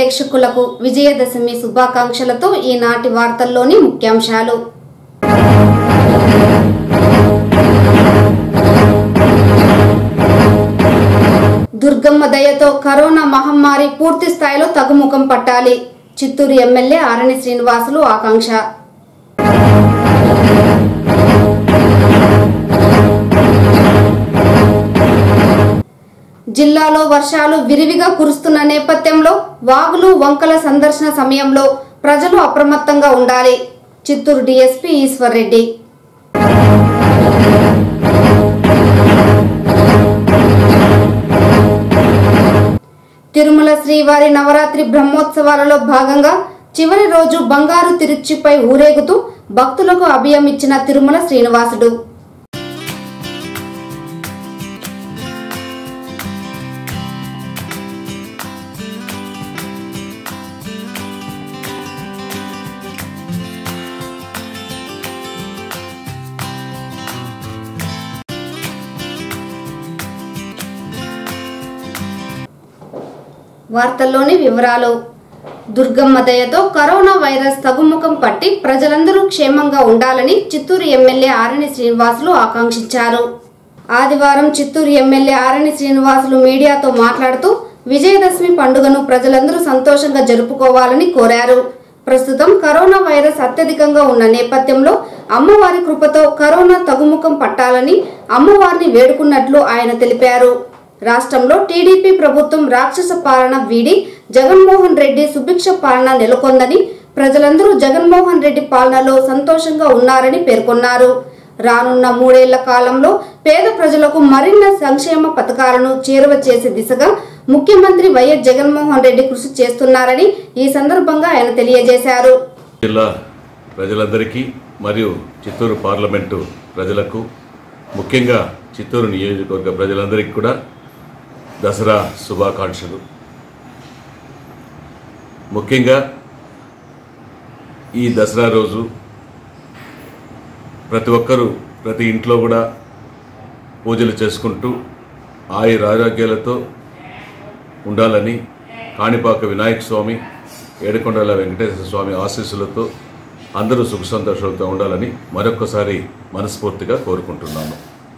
ప్రేక్షకులకు విజయదశమి శుభాకాంక్షలతో ఈనాటి వార్తల్లోని ముఖ్యాంశాలు దుర్గమ్మ దయతో కరోనా మహమ్మారి పూర్తి స్థాయిలో తగ్గుముఖం పట్టాలి చిత్తూరు ఎమ్మెల్యే ఆరణి శ్రీనివాసులు ఆకాంక్ష జిల్లాలో వర్షాలు విరివిగా కురుస్తున్న నేపథ్యంలో వాగులు వంకల సందర్శన సమయంలో ప్రజలు అప్రమత్తంగా ఉండాలి చిత్తూరు డీఎస్పీ ఈశ్వర్ రెడ్డి తిరుమల శ్రీవారి నవరాత్రి బ్రహ్మోత్సవాలలో భాగంగా చివరి రోజు బంగారు తిరుచిపై ఊరేగుతూ భక్తులకు అభయం ఇచ్చిన తిరుమల శ్రీనివాసుడు వార్తల్లోని వివరాలు దుర్గమ్మ దయతో కరోనా వైరస్ తగ్గుముఖం పట్టి ప్రజలందరూ క్షేమంగా ఉండాలని చిత్తూరు ఎమ్మెల్యే ఆరణి శ్రీనివాసులు ఆకాంక్షించారు ఆదివారం చిత్తూరు ఎమ్మెల్యే ఆరణి శ్రీనివాసులు మీడియాతో మాట్లాడుతూ విజయదశమి పండుగను ప్రజలందరూ సంతోషంగా జరుపుకోవాలని కోరారు ప్రస్తుతం కరోనా వైరస్ అత్యధికంగా ఉన్న నేపథ్యంలో అమ్మవారి కృపతో కరోనా తగ్గుముఖం పట్టాలని అమ్మవారిని వేడుకున్నట్లు ఆయన తెలిపారు రాష్ట్రంలో టీడీపీ ప్రభుత్వం రాక్షస పాలన వీడి జగన్మోహన్ రెడ్డి సుభిక్ష పాలన నెలకొందని ప్రజలందరూ జగన్మోహన్ రెడ్డి పాలనలో సంతోషంగా ఉన్నారని పేర్కొన్నారు రానున్న మూడేళ్ల కాలంలో పేద ప్రజలకు మరిన్న సంక్షేమ పథకాలను చేరువ చేసే దిశగా ముఖ్యమంత్రి వైఎస్ జగన్మోహన్ రెడ్డి కృషి చేస్తున్నారని ఈ సందర్భంగా ఆయన తెలియజేశారు జిల్లా ప్రజలందరికీ మరియు చిత్తూరు పార్లమెంటు ప్రజలకు ముఖ్యంగా చిత్తూరు నియోజకవర్గ ప్రజలందరికీ కూడా దసరా శుభాకాంక్షలు ముఖ్యంగా ఈ దసరా రోజు ప్రతి ఒక్కరూ ప్రతి ఇంట్లో కూడా పూజలు చేసుకుంటూ ఆయుర ఆరోగ్యాలతో ఉండాలని కాణిపాక వినాయక స్వామి ఏడుకొండల వెంకటేశ్వర స్వామి ఆశీస్సులతో అందరూ సుఖ సంతోషాలతో ఉండాలని మరొక్కసారి మనస్ఫూర్తిగా కోరుకుంటున్నాను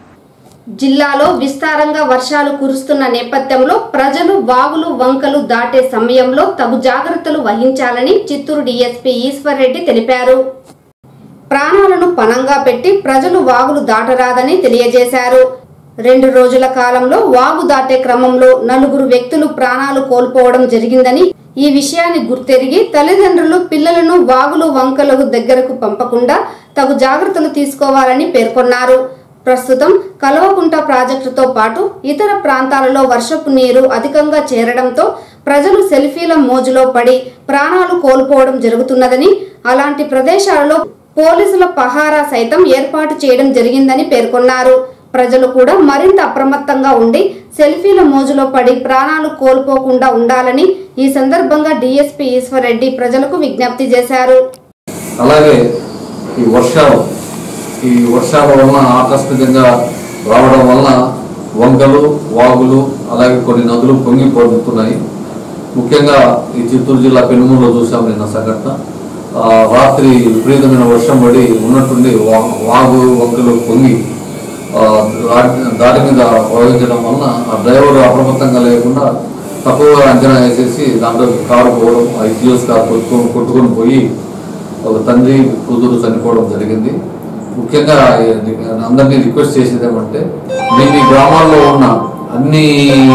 జిల్లాలో విస్తారంగా వర్షాలు కురుస్తున్న నేపథ్యంలో ప్రజలు వాగులు వంకలు దాటే సమయంలో తగు జాగ్రత్తలు వహించాలని చిత్తూరు డీఎస్పీ ఈశ్వర్ రెడ్డి తెలిపారు ప్రాణాలను పణంగా పెట్టి ప్రజలు వాగులు దాటరాదని తెలియజేశారు రెండు రోజుల కాలంలో వాగు దాటే క్రమంలో నలుగురు వ్యక్తులు ప్రాణాలు కోల్పోవడం జరిగిందని ఈ విషయాన్ని గుర్తెరిగి తల్లిదండ్రులు పిల్లలను వాగులు వంకలకు దగ్గరకు పంపకుండా తగు జాగ్రత్తలు తీసుకోవాలని పేర్కొన్నారు ప్రస్తుతం కలవకుంట ప్రాజెక్టుతో పాటు ఇతర ప్రాంతాలలో వర్షపు నీరు అధికంగా చేరడంతో ప్రజలు సెల్ఫీల మోజులో పడి ప్రాణాలు కోల్పోవడం జరుగుతున్నదని అలాంటి ప్రదేశాలలో పోలీసుల పహారా సైతం ఏర్పాటు చేయడం జరిగిందని పేర్కొన్నారు ప్రజలు కూడా మరింత అప్రమత్తంగా ఉండి సెల్ఫీల మోజులో పడి ప్రాణాలు కోల్పోకుండా ఉండాలని ఈ సందర్భంగా డీఎస్పీ ఈశ్వర్ రెడ్డి ప్రజలకు విజ్ఞప్తి చేశారు అలాగే ఈ వర్షాలు ఈ వర్షాల వలన ఆకస్మికంగా రావడం వలన వంకలు వాగులు అలాగే కొన్ని నదులు పొంగి పొందుతున్నాయి ముఖ్యంగా ఈ చిత్తూరు జిల్లా పెనుమూరులో చూసాం నిన్న సంఘటన ఆ, రాత్రి విపరీతమైన వర్షం పడి ఉన్నట్టుండి వా- వాగు వంకలు పొంగి ఆ, రా- దారి మీద ప్రవహించడం వలన ఆ డ్రైవర్ అప్రమత్తంగా లేకుండా తక్కువగా అంచనా వేసేసి దాంట్లో కారు పోవడం ఆ ఇట్లీస్ కారు కొట్టుకొని కొట్టుకొని పోయి ఒక తండ్రి కూతురు చనిపోవడం జరిగింది ముఖ్యంగా ఈ- అందరినీ రిక్వెస్ట్ చేసేది ఏమంటే మీ మీ గ్రామాల్లో ఉన్న అన్ని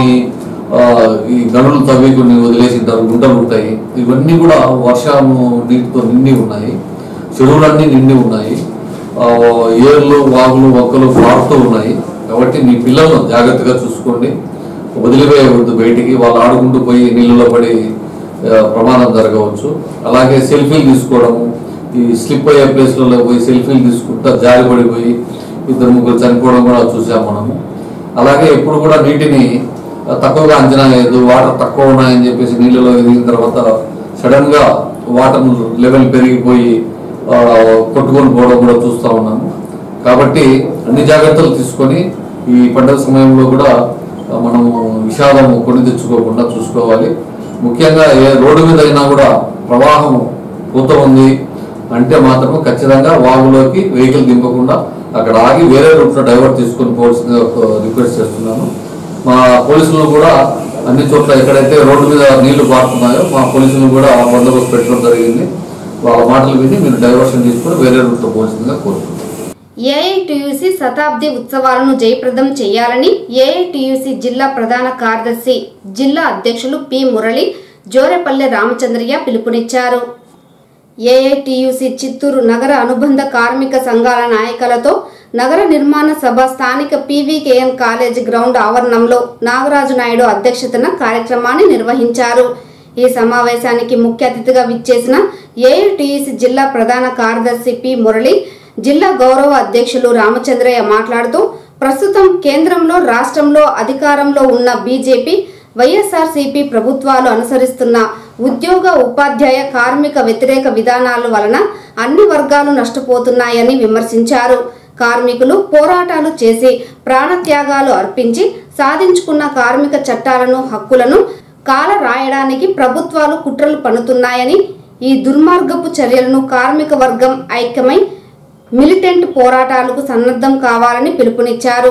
ఆ, ఈ గనులు తవ్వి కొన్ని వదిలేసింటారు గుంటలు ఉంటాయి ఇవన్నీ కూడా వర్షము నీటితో నిండి ఉన్నాయి చెరువులన్నీ నిండి ఉన్నాయి ఆ, ఏర్లు వాగులు వంకలు పారుతూ ఉన్నాయి కాబట్టి మీ పిల్లలను జాగ్రత్తగా చూసుకోండి వదిలిపోయేవద్దు బయటికి వాళ్ళు ఆడుకుంటూ పోయి నీళ్ళలో పడి ఆ, ప్రమాదం జరగవచ్చు అలాగే సెల్ఫీలు తీసుకోవడము ఈ స్లిప్ అయ్యే ప్లేస్లలో పోయి సెల్ఫీలు తీసుకుంటా జారి పడిపోయి ఇద్దరు ముగ్గురు చనిపోవడం కూడా చూసాం మనము అలాగే ఎప్పుడు కూడా నీటిని ఆ, తక్కువగా అంచనా వేయదు వాటర్ తక్కువ ఉన్నాయని చెప్పేసి నీళ్ళలో ఎదిగిన తర్వాత సడన్ గా వాటర్ లెవెల్ పెరిగిపోయి ఆ, కొట్టుకొని పోవడం కూడా చూస్తూ ఉన్నాము కాబట్టి అన్ని జాగ్రత్తలు తీసుకొని ఈ పండుగ సమయంలో కూడా ఆ, మనము విషాదం కొని తెచ్చుకోకుండా చూసుకోవాలి ముఖ్యంగా ఏ రోడ్డు మీద అయినా కూడా ప్రవాహం పూత ఉంది అంటే మాత్రం ఖచ్చితంగా వాగులోకి వెహికల్ దింపకుండా అక్కడ ఆగి వేరే రూట్లో డైవర్ట్ తీసుకొని పోవాల్సిందిగా రిక్వెస్ట్ చేస్తున్నాను మా పోలీసులు కూడా అన్ని చోట్ల ఎక్కడైతే రోడ్డు మీద నీళ్లు పారుతున్నాయో మా పోలీసులు కూడా బందోబస్తు పెట్టడం జరిగింది వాళ్ళ మాటలు విని మీరు డైవర్షన్ తీసుకొని వేరే రూట్లో పోవాల్సిందిగా కోరుతున్నాను ఏఐటియుసి శతాబ్ది ఉత్సవాలను జయప్రదం చేయాలని ఏఐటియుసి జిల్లా ప్రధాన కార్యదర్శి జిల్లా అధ్యక్షులు పి మురళి జోరెపల్లె రామచంద్రయ్య పిలుపునిచ్చారు ఏఐటియుసి చిత్తూరు నగర అనుబంధ కార్మిక సంఘాల నాయకులతో నగర నిర్మాణ సభ స్థానిక పీవీకేఎన్ కాలేజ్ గ్రౌండ్ ఆవరణంలో నాగరాజు నాయుడు అధ్యక్షతన కార్యక్రమాన్ని నిర్వహించారు ఈ సమావేశానికి ముఖ్య అతిథిగా విచ్చేసిన ఏఐటియుసి జిల్లా ప్రధాన కార్యదర్శి పి మురళి జిల్లా గౌరవ అధ్యక్షులు రామచంద్రయ్య మాట్లాడుతూ ప్రస్తుతం కేంద్రంలో రాష్ట్రంలో అధికారంలో ఉన్న బీజేపీ వైఎస్ఆర్సీపీ ప్రభుత్వాలు అనుసరిస్తున్న ఉద్యోగ ఉపాధ్యాయ కార్మిక వ్యతిరేక విధానాల వలన అన్ని వర్గాలు నష్టపోతున్నాయని విమర్శించారు కార్మికులు పోరాటాలు చేసి ప్రాణత్యాగాలు అర్పించి సాధించుకున్న కార్మిక చట్టాలను హక్కులను కాల రాయడానికి ప్రభుత్వాలు కుట్రలు పన్నుతున్నాయని ఈ దుర్మార్గపు చర్యలను కార్మిక వర్గం ఐక్యమై మిలిటెంట్ పోరాటాలకు సన్నద్ధం కావాలని పిలుపునిచ్చారు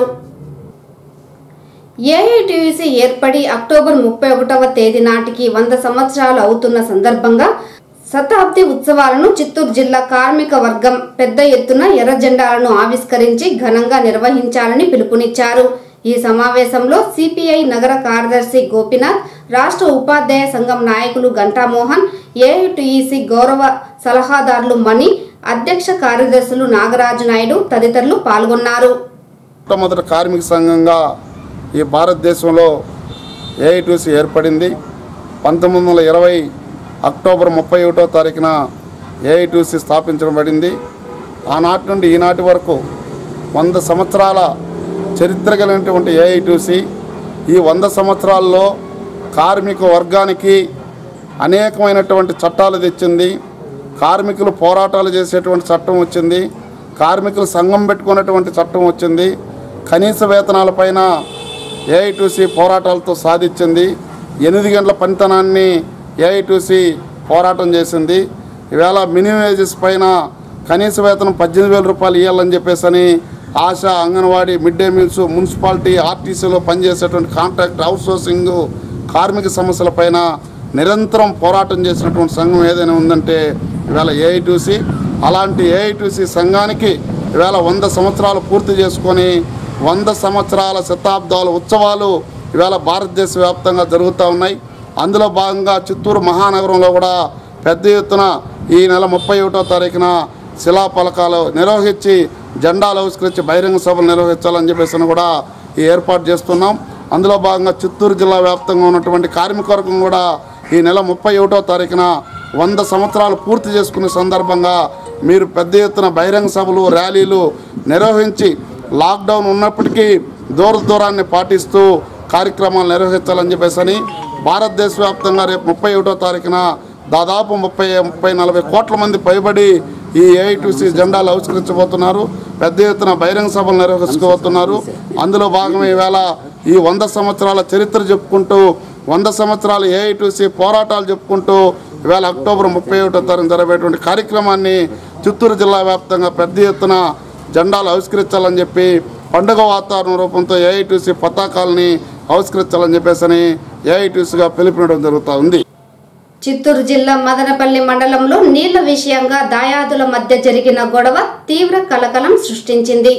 ఏఐటియుసి ఏర్పడి అక్టోబర్ ముప్పై ఒకటవ తేదీ నాటికి వంద సంవత్సరాలు అవుతున్న సందర్భంగా శతాబ్ది ఉత్సవాలను చిత్తూరు జిల్లా కార్మిక వర్గం పెద్ద ఎత్తున ఎర్ర జెండాలను ఆవిష్కరించి ఘనంగా నిర్వహించాలని పిలుపునిచ్చారు ఈ సమావేశంలో సిపిఐ నగర కార్యదర్శి గోపినాథ్ రాష్ట్ర ఉపాధ్యాయ సంఘం నాయకులు గంటామోహన్ ఏఐటిఈసి గౌరవ సలహాదారులు మణి అధ్యక్ష కార్యదర్శులు నాగరాజు నాయుడు తదితరులు పాల్గొన్నారు మొట్టమొదటి కార్మిక సంఘంగా ఈ భారతదేశంలో ఏఐటీసీ ఏర్పడింది పంతొమ్మిది వందల ఇరవై అక్టోబర్ ముప్పై ఒకటో తారీఖున ఏఐటీసీ స్థాపించబడింది ఆనాటి నుండి ఈనాటి వరకు వంద సంవత్సరాల చరిత్ర కలిగినటువంటి ఏఐటీసీ ఈ వంద సంవత్సరాల్లో కార్మిక వర్గానికి అనేకమైనటువంటి చట్టాలు తెచ్చింది కార్మికులు పోరాటాలు చేసేటువంటి చట్టం వచ్చింది కార్మికులు సంఘం పెట్టుకున్నటువంటి చట్టం వచ్చింది కనీస వేతనాలపైన ఏఐటీసీ పోరాటాలతో సాధించింది ఎనిమిది గంటల పనితనాన్ని ఏఐటీసీ పోరాటం చేసింది ఈవేళ మినిమం వేజెస్ పైన కనీస వేతనం పద్దెనిమిది వేల రూపాయలు ఇవ్వాలని చెప్పేసి అని ASHA anganwadi mid day meals municipality ఆర్టీసీలో పనిచేసేటువంటి కాంట్రాక్ట్ అవుట్సోర్సింగ్ కార్మిక సమస్యలపైన నిరంతరం పోరాటం చేసినటువంటి సంఘం ఏదైనా ఉందంటే ఇవాళ ఏఐటీసీ అలాంటి ఏఐటీసీ సంఘానికి ఇవాళ వంద సంవత్సరాలు పూర్తి చేసుకొని వంద సంవత్సరాల శతాబ్దాల ఉత్సవాలు ఇవాళ భారతదేశ వ్యాప్తంగా జరుగుతూ ఉన్నాయి అందులో భాగంగా చిత్తూరు మహానగరంలో కూడా పెద్ద ఎత్తున ఈ నెల ముప్పై ఒకటో తారీఖున శిలాఫలకాలు నిర్వహించి జెండాలు ఆవిష్కరించి బహిరంగ సభలు నిర్వహించాలని చెప్పేసి కూడా ఈ ఏర్పాటు చేస్తున్నాం అందులో భాగంగా చిత్తూరు జిల్లా వ్యాప్తంగా ఉన్నటువంటి కార్మిక వర్గం కూడా ఈ నెల ముప్పై ఒకటో తారీఖున వంద సంవత్సరాలు పూర్తి చేసుకునే సందర్భంగా మీరు పెద్ద ఎత్తున బహిరంగ సభలు ర్యాలీలు నిర్వహించి లాక్డౌన్ ఉన్నప్పటికీ దూర దూరాన్ని పాటిస్తూ కార్యక్రమాలు నిర్వహించాలని చెప్పేసి అని భారతదేశ వ్యాప్తంగా రేపు ముప్పై ఒకటో తారీఖున దాదాపు ముప్పై ముప్పై నలభై కోట్ల మంది పైబడి ఈ ఏఐటీసీ జెండాలు ఆవిష్కరించబోతున్నారు పెద్ద ఎత్తున బహిరంగ సభలు నిర్వహించుకోబోతున్నారు అందులో భాగమే ఈవేళ ఈ వంద సంవత్సరాల చరిత్ర చెప్పుకుంటూ వంద సంవత్సరాల ఏఐటీసీ పోరాటాలు చెప్పుకుంటూ ఈవేళ అక్టోబర్ ముప్పై ఒకటో తారీఖు జరిగేటువంటి కార్యక్రమాన్ని చిత్తూరు జిల్లా వ్యాప్తంగా పెద్ద ఎత్తున జెండాలు ఆవిష్కరించాలని చెప్పి పండుగ వాతావరణం రూపంతో ఏఐటీసీ పతాకాలని ఆవిష్కరించాలని చెప్పేసి ఏఐటీసీగా పిలుపునడం జరుగుతూ ఉంది చిత్తూరు జిల్లా మదనపల్లి మండలంలో నీళ్ల విషయంగా దాయాదుల మధ్య జరిగిన గొడవ తీవ్ర కలకలం సృష్టించింది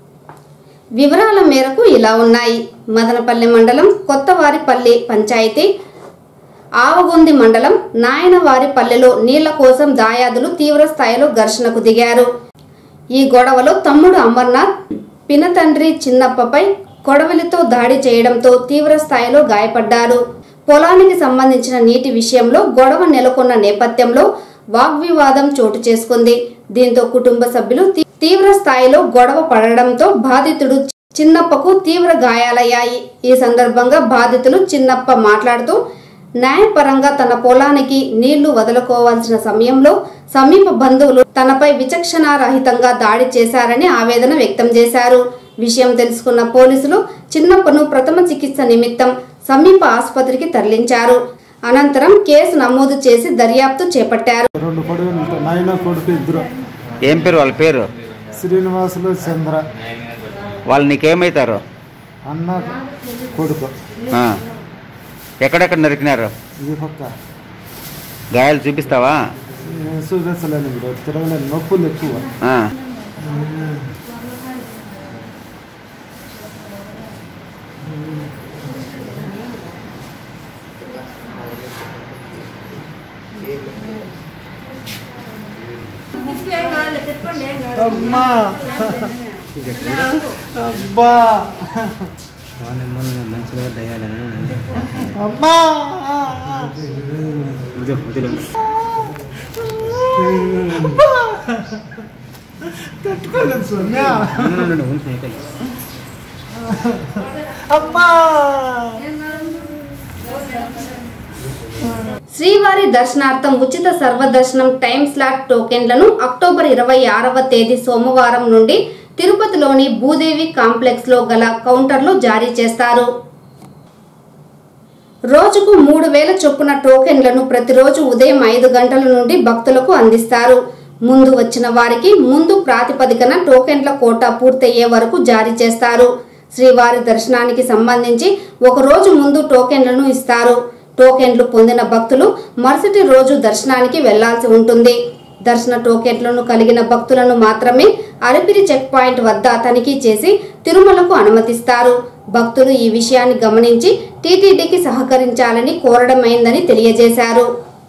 వివరాల మేరకు ఇలా ఉన్నాయి మదనపల్లి మండలం కొత్తవారిపల్లి పంచాయతీ ఆవగొంది మండలం నాయనవారిపల్లెలో నీళ్ల కోసం దాయాదులు తీవ్ర స్థాయిలో ఘర్షణకు దిగారు ఈ గొడవలో తమ్ముడు అమర్నాథ్ పినతండ్రి చిన్నప్పపై కొడవలితో దాడి చేయడంతో తీవ్ర స్థాయిలో గాయపడ్డారు పొలానికి సంబంధించిన నీటి విషయంలో గొడవ నెలకొన్న నేపథ్యంలో వాగ్వివాదం చోటు చేసుకుంది దీంతో కుటుంబ సభ్యులు తీ- తీవ్ర స్థాయిలో గొడవ పడడంతో బాధితుడు చిన్నప్పకు తీవ్ర గాయాలయ్యాయి ఈ సందర్భంగా బాధితులు చిన్నప్ప మాట్లాడుతూ న్యాయపరంగా తన పొలానికి నీళ్లు వదులుకోవాల్సిన సమయంలో సమీప బంధువులు తనపై విచక్షణారహితంగా దాడి చేశారని ఆవేదన వ్యక్తం చేశారు విషయం తెలుసుకున్న పోలీసులు చిన్నప్పను ప్రథమ చికిత్స నిమిత్తం సమీప ఆసుపత్రికి తరలించారు అనంతరం కేసు నమోదు చేసి దర్యాప్తు చేపట్టారు రెండు కొడుకులు ఉంటాయి నాయన కొడుకు ఇద్దరు ఏం పేరు వాళ్ళ పేరు శ్రీనివాసులు చంద్ర వాళ్ళు నీకేమవుతారు అన్న కొడుకు ఆ. ఎక్కడెక్కడ నరికినారు ఈ పక్క గాయాలు చూపిస్తావా నేను చూపించలేను ఇప్పుడు తిరగలేను నొప్పులు ఎక్కువ ఆ. అమ్మా అబ్బా అమ్మా తట్టుకోలేదు సోమ్యా అమ్మా శ్రీవారి దర్శనార్థం ఉచిత సర్వదర్శనం టైం స్లాట్ టోకెన్లను అక్టోబర్ ఇరవై ఆరవ తేదీ సోమవారం నుండి తిరుపతిలోని భూదేవి కాంప్లెక్స్ లో గల కౌంటర్లో జారీ చేస్తారు రోజుకు మూడు వేల చొప్పున టోకెన్లను ప్రతిరోజు ఉదయం ఐదు గంటల నుండి భక్తులకు అందిస్తారు ముందు వచ్చిన వారికి ముందు ప్రాతిపదికన టోకెన్ల కోటా పూర్తయ్యే వరకు జారీ చేస్తారు శ్రీవారి దర్శనానికి సంబంధించి ఒక రోజు ముందు టోకెన్లను ఇస్తారు టోకెన్లు పొందిన భక్తులు మరుసటి రోజు దర్శనానికి వెళ్లాల్సి ఉంటుంది దర్శన టోకెన్లను కలిగిన భక్తులను మాత్రమే అలిపిరి చెక్ పాయింట్ వద్ద తనిఖీ చేసి తిరుమలకు అనుమతిస్తారు భక్తులు ఈ విషయాన్ని గమనించి టీటీడీకి సహకరించాలని కోరడమైందని తెలియజేశారు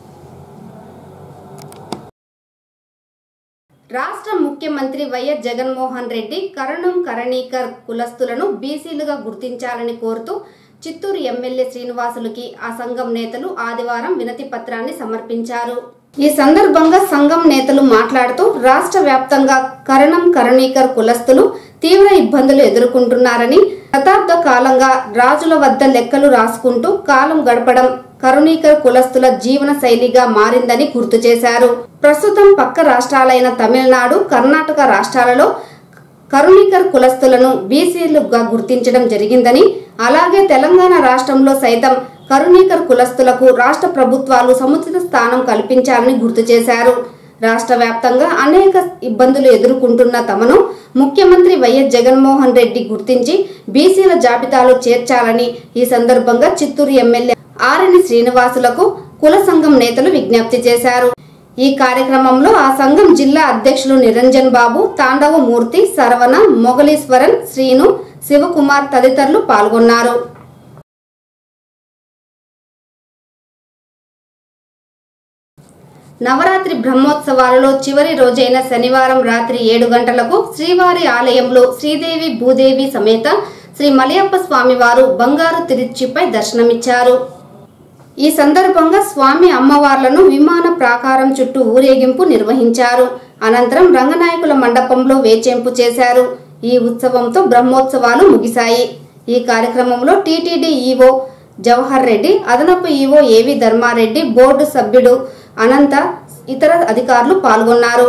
రాష్ట్ర ముఖ్యమంత్రి వైఎస్ జగన్మోహన్ రెడ్డి కరణం కరణీకర్ కులస్తులను బీసీలుగా గుర్తించాలని కోరుతూ చిత్తూరు ఎమ్మెల్యే శ్రీనివాసులకి ఆ సంఘం నేతలు ఆదివారం వినతి పత్రాన్ని సమర్పించారు ఈ సందర్భంగా సంఘం నేతలు మాట్లాడుతూ రాష్ట్ర వ్యాప్తంగా కరణం కరణీకర్ కులస్తులు తీవ్ర ఇబ్బందులు ఎదుర్కొంటున్నారని శతాబ్ద కాలంగా రాజుల వద్ద లెక్కలు రాసుకుంటూ కాలం గడపడం కరుణీకర్ కులస్తుల జీవన శైలిగా మారిందని గుర్తు చేశారు ప్రస్తుతం పక్క రాష్ట్రాలైన తమిళనాడు కర్ణాటక రాష్ట్రాలలో కరుణికర్ కులస్తులను బీసీలుగా గుర్తించడం జరిగిందని అలాగే తెలంగాణ రాష్ట్రంలో సైతం కరుణీకర్ కులస్తులకు రాష్ట్ర ప్రభుత్వాలు సముచిత స్థానం కల్పించాలని గుర్తు చేశారు రాష్ట్ర వ్యాప్తంగా అనేక ఇబ్బందులు ఎదుర్కొంటున్న తమను ముఖ్యమంత్రి వైఎస్ జగన్మోహన్ రెడ్డి గుర్తించి బీసీల జాబితాలో చేర్చాలని ఈ సందర్భంగా చిత్తూరు ఎమ్మెల్యే ఆరణి శ్రీనివాసులకు కుల సంఘం నేతలు విజ్ఞప్తి చేశారు ఈ కార్యక్రమంలో ఆ సంఘం జిల్లా అధ్యక్షులు నిరంజన్ బాబు తాండవమూర్తి సరవణ మొగలీశ్వరన్ శ్రీను శివకుమార్ తదితరులు పాల్గొన్నారు నవరాత్రి బ్రహ్మోత్సవాలలో చివరి రోజైన శనివారం రాత్రి ఏడు గంటలకు శ్రీవారి ఆలయంలో శ్రీదేవి భూదేవి సమేత శ్రీ మలయప్ప స్వామివారు బంగారు తిరుచిపై దర్శనమిచ్చారు ఈ సందర్భంగా స్వామి అమ్మవార్లను విమాన ప్రాకారం చుట్టూ ఊరేగింపు నిర్వహించారు అనంతరం రంగనాయకుల మండపంలో వేచేంపు చేశారు ఈ ఉత్సవంతో బ్రహ్మోత్సవాలు ముగిశాయి ఈ కార్యక్రమంలో టీటీడీ ఈవో జవహర్ రెడ్డి అదనపు ఈవో ఏవి ధర్మారెడ్డి బోర్డు సభ్యుడు అనంత ఇతర అధికారులు పాల్గొన్నారు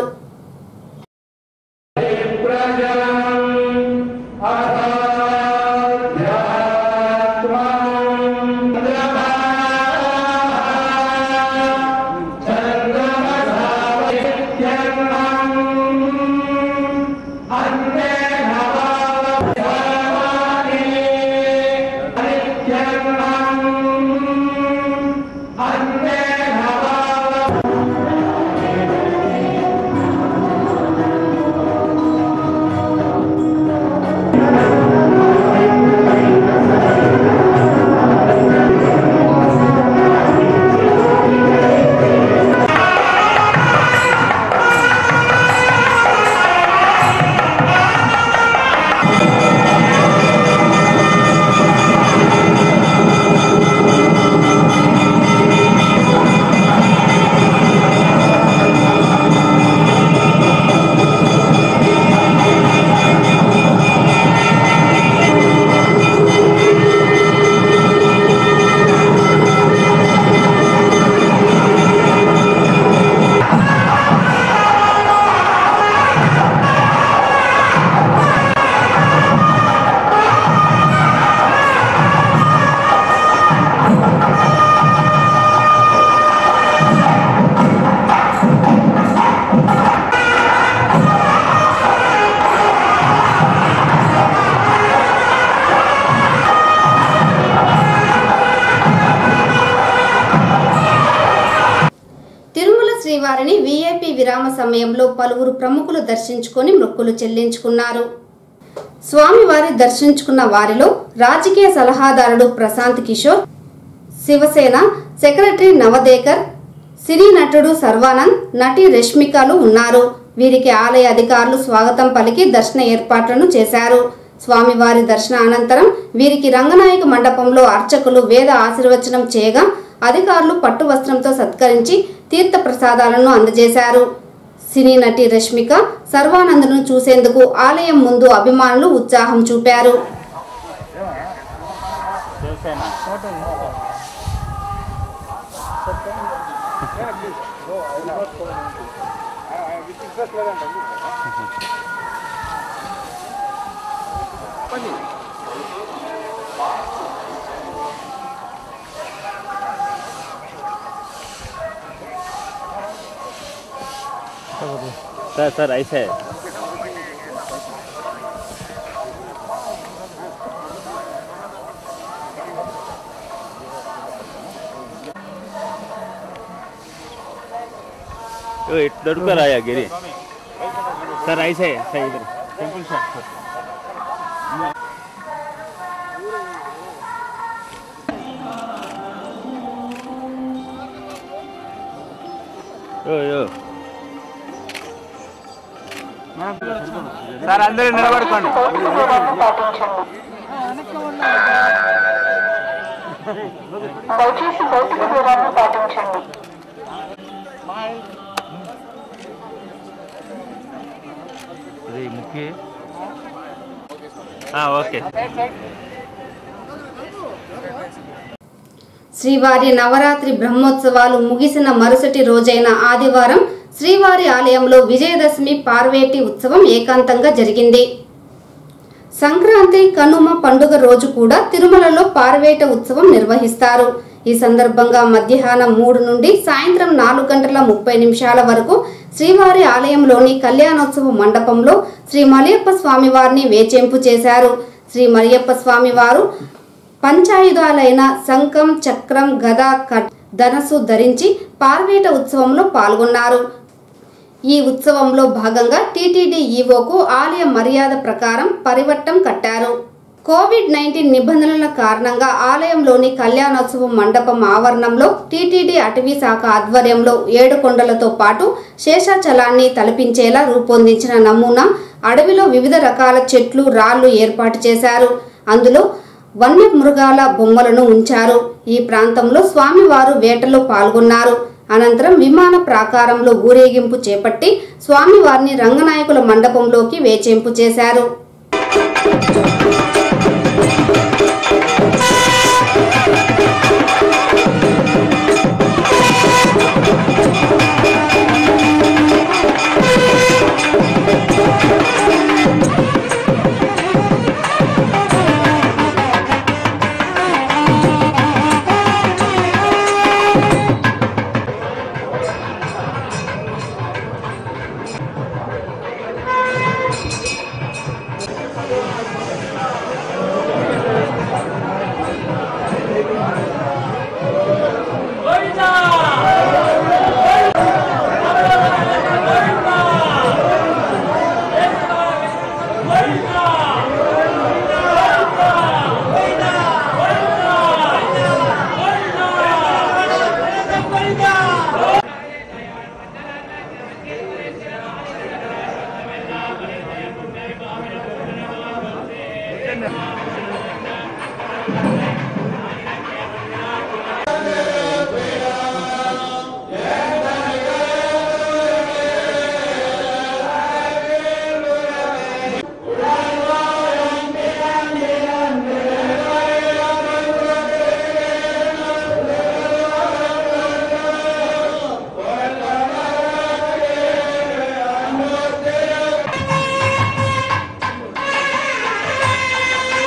వీఐపీ విరామ సమయంలో పలువురు ప్రముఖులు దర్శించుకొని మొక్కులు చెల్లించుకున్నారు స్వామివారి దర్శించుకున్న వారిలో రాజకీయ సలహాదారుడు ప్రశాంత్ కిషోర్ శివసేన సెక్రటరీ నవదేకర్ సినీ నటుడు సర్వానంద్ నటి రష్మికలు ఉన్నారు వీరికి ఆలయ అధికారులు స్వాగతం పలికి దర్శన ఏర్పాట్లను చేశారు స్వామివారి దర్శన అనంతరం వీరికి రంగనాయక మండపంలో అర్చకులు వేద ఆశీర్వచనం చేయగా అధికారులు పట్టు వస్త్రంతో సత్కరించి తీర్థ ప్రసాదాలను అందజేశారు సినీ నటి రష్మిక సర్వానందును చూసేందుకు ఆలయం ముందు అభిమానులు ఉత్సాహం చూపారు सर सर ऐसे है ओ इधर पर आया गिरी सर ऐसे है सही इधर टेंपल सर ओ यो సార్ అందరూ నిలబడుకోండి దయచేసి భౌతిక దూరాన్ని పాటించండి ఇది ముఖ్య ఓకే శ్రీవారి నవరాత్రి బ్రహ్మోత్సవాలు ముగిసిన మరుసటి రోజైన ఆదివారం శ్రీవారి ఆలయంలో విజయదశమి పార్వేటి ఉత్సవం ఏకాంతంగా జరిగింది సంక్రాంతి కనుమ పండుగ రోజు కూడా తిరుమలలో పార్వేట ఉత్సవం నిర్వహిస్తారు ఈ సందర్భంగా మధ్యాహ్నం మూడు నుండి సాయంత్రం నాలుగు గంటల ముప్పై నిమిషాల వరకు శ్రీవారి ఆలయంలోని కళ్యాణోత్సవ మండపంలో శ్రీ మలయప్ప స్వామివారిని వేచేంపు చేశారు శ్రీ మలయప్ప స్వామివారు పంచాయుధాలైన శంఖం చక్రం గద కట్ ధనస్సు ధరించి పార్వేట ఉత్సవంలో పాల్గొన్నారు ఈ ఉత్సవంలో భాగంగా టీటీడీ ఈవోకు ఆలయ మర్యాద ప్రకారం పరివట్టం కట్టారు కోవిడ్ నైన్టీన్ నిబంధనల కారణంగా ఆలయంలోని కళ్యాణోత్సవం మండపం ఆవరణంలో టీటీడీ అటవీ శాఖ ఆధ్వర్యంలో ఏడు కొండలతో పాటు శేషాచలాన్ని తలపించేలా రూపొందించిన నమూనా అడవిలో వివిధ రకాల చెట్లు రాళ్లు ఏర్పాటు చేశారు అందులో వన్య మృగాల బొమ్మలను ఉంచారు ఈ ప్రాంతంలో స్వామివారు వేటలో పాల్గొన్నారు అనంతరం విమాన ప్రాకారంలో ఊరేగింపు చేపట్టి స్వామివారిని రంగనాయకుల మండపంలోకి వేచేంపు చేశారు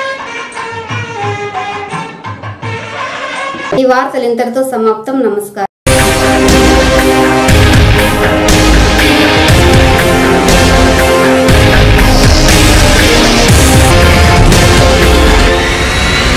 ఈ వార్తలు ఇంతటితో సమాప్తం నమస్కారం